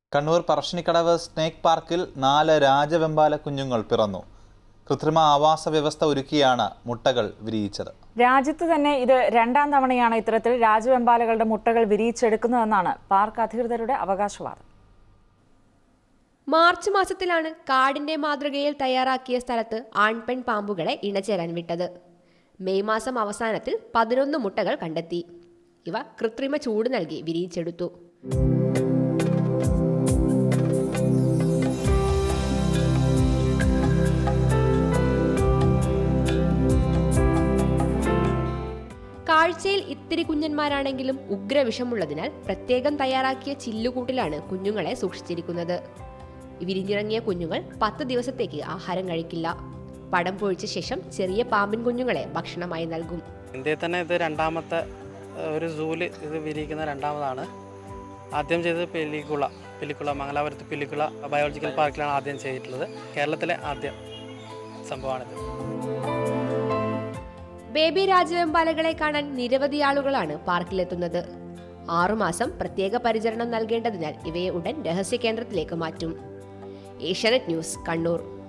Kannur Parassinikkadavu snake പാർക്കിൽ നാല് രാജവെമ്പാല കുഞ്ഞുങ്ങൾ പിറന്നു കൃത്രിമ ആവാസ വ്യവസ്ഥ ഒരുക്കിയാണ് മുട്ടകൾ വിരിയിച്ചത് രാജ്യത്ത് തന്നെ ഇത് രണ്ടാം തവണയാണ് ഇത്തരത്തിൽ രാജവെമ്പാലകളുടെ മുട്ടകൾ വിരിയിച്ചെടുക്കുന്നതെന്നാണ് പാർക്ക് അധികൃതരുടെ അവകാശവാദം മാർച്ച് മാസത്തിലാണ് കാടിന്റെ മാതൃകയിൽ തയ്യാറാക്കിയ സ്ഥലത്ത് ആൺപെൺ പാമ്പുകളെ ഇണചേരാൻ വിട്ടത് മെയ് മാസം അവസാനത്തിൽ പതിനൊന്ന് മുട്ടകൾ കണ്ടെത്തി ഇവ കൃത്രിമ ചൂട് നൽകി വിരിയിച്ചെടുത്തു കാഴ്ചയിൽ ഇത്തിരി കുഞ്ഞന്മാരാണെങ്കിലും ഉഗ്രവിഷമുള്ളതിനാൽ പ്രത്യേകം തയ്യാറാക്കിയ ചില്ലുകൂട്ടിലാണ് കുഞ്ഞുങ്ങളെ സൂക്ഷിച്ചിരിക്കുന്നത് വിരിഞ്ഞിറങ്ങിയ കുഞ്ഞുങ്ങൾ പത്ത് ദിവസത്തേക്ക് ആഹാരം കഴിക്കില്ല പടം പൊഴിച്ച ശേഷം ചെറിയ പാമ്പിൻ കുഞ്ഞുങ്ങളെ ഭക്ഷണമായി നൽകും ഇന്ത്യയിൽ തന്നെ ഇത് രണ്ടാമത്തെ ഏഹ്, ഒരു സൂല് ഇത് വിരിയിക്കുന്ന രണ്ടാമതാണ് ആദ്യം ചെയ്തത് പെല്ലിക്കുള പെല്ലിക്കുള മംഗലാപുരത്ത് പെല്ലിക്കുള ബയോളജിക്കൽ പാർക്കിലാണ് ആദ്യം ചെയ്തിട്ടുള്ളത് കേരളത്തിലെ ആദ്യ സംഭവമാണിത് ബേബി രാജവെമ്പാലകളെ കാണാൻ നിരവധി ആളുകളാണ് പാർക്കിലെത്തുന്നത് ആറുമാസം പ്രത്യേക പരിചരണം നൽകേണ്ടതിനാൽ ഇവയെ ഉടൻ രഹസ്യ കേന്ദ്രത്തിലേക്ക് മാറ്റും ഏഷ്യാനെറ്റ് ന്യൂസ് കണ്ണൂർ